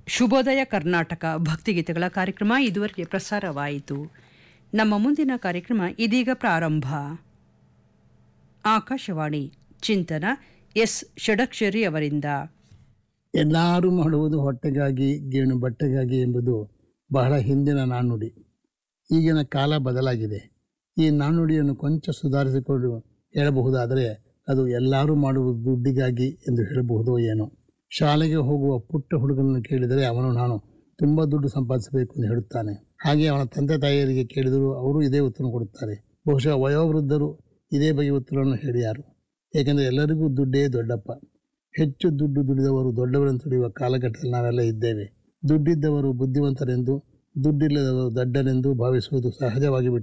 ಶುಭೋದಯ ಕರ್ನಾಟಕ ಭಕ್ತಿಗೀತೆಗಳ ಕಾರ್ಯಕ್ರಮ ಇದುವರೆಗೆ ಪ್ರಸಾರವಾಯಿತು ನಮ್ಮ ಮುಂದಿನ ಕಾರ್ಯಕ್ರಮ ಇದೀಗ ಪ್ರಾರಂಭ ಆಕಾಶವಾಣಿ ಚಿಂತನ ಎಸ್ ಷಡಕ್ಷರಿ ಅವರಿಂದ ಎಲ್ಲರೂ ಮಾಡುವುದು ಹೊಟ್ಟೆಗಾಗಿ ಗೇಣು ಬಟ್ಟೆಗಾಗಿ ಎಂಬುದು ಬಹಳ ಹಿಂದಿನ ನಾಣ್ಣುಡಿ ಈಗಿನ ಕಾಲ ಬದಲಾಗಿದೆ ಈ ನಾಣ್ಣುಡಿಯನ್ನು ಕೊಂಚ ಸುಧಾರಿಸಿಕೊಂಡು ಹೇಳಬಹುದಾದರೆ ಅದು ಎಲ್ಲರೂ ಮಾಡುವುದು ದುಡ್ಡಿಗಾಗಿ ಎಂದು ಹೇಳಬಹುದೋ ಏನೋ ಶಾಲೆಗೆ ಹೋಗುವ ಪುಟ್ಟ ಹುಡುಗನನ್ನು ಕೇಳಿದರೆ ಅವನು ನಾನು ತುಂಬ ದುಡ್ಡು ಸಂಪಾದಿಸಬೇಕು ಎಂದು ಹೇಳುತ್ತಾನೆ ಹಾಗೆ ಅವನ ತಂದೆ ತಾಯಿಯರಿಗೆ ಕೇಳಿದರೂ ಅವರು ಇದೇ ಉತ್ತರ ಕೊಡುತ್ತಾರೆ ಬಹುಶಃ ವಯೋವೃದ್ಧರು ಇದೇ ಬಗೆಯ ಉತ್ತರವನ್ನು ಹೇಳಿಯಾರು ಏಕೆಂದರೆ ಎಲ್ಲರಿಗೂ ದುಡ್ಡೇ ದೊಡ್ಡಪ್ಪ ಹೆಚ್ಚು ದುಡ್ಡು ದುಡಿದವರು ದೊಡ್ಡವರನ್ನು ತುಳಿಯುವ ಕಾಲಘಟ್ಟದಲ್ಲಿ ನಾವೆಲ್ಲ ಇದ್ದೇವೆ ದುಡ್ಡಿದ್ದವರು ಬುದ್ಧಿವಂತರೆಂದು ದುಡ್ಡಿಲ್ಲದವರು ದಡ್ಡರೆಂದು ಭಾವಿಸುವುದು ಸಹಜವಾಗಿ ಬಿಟ್ಟು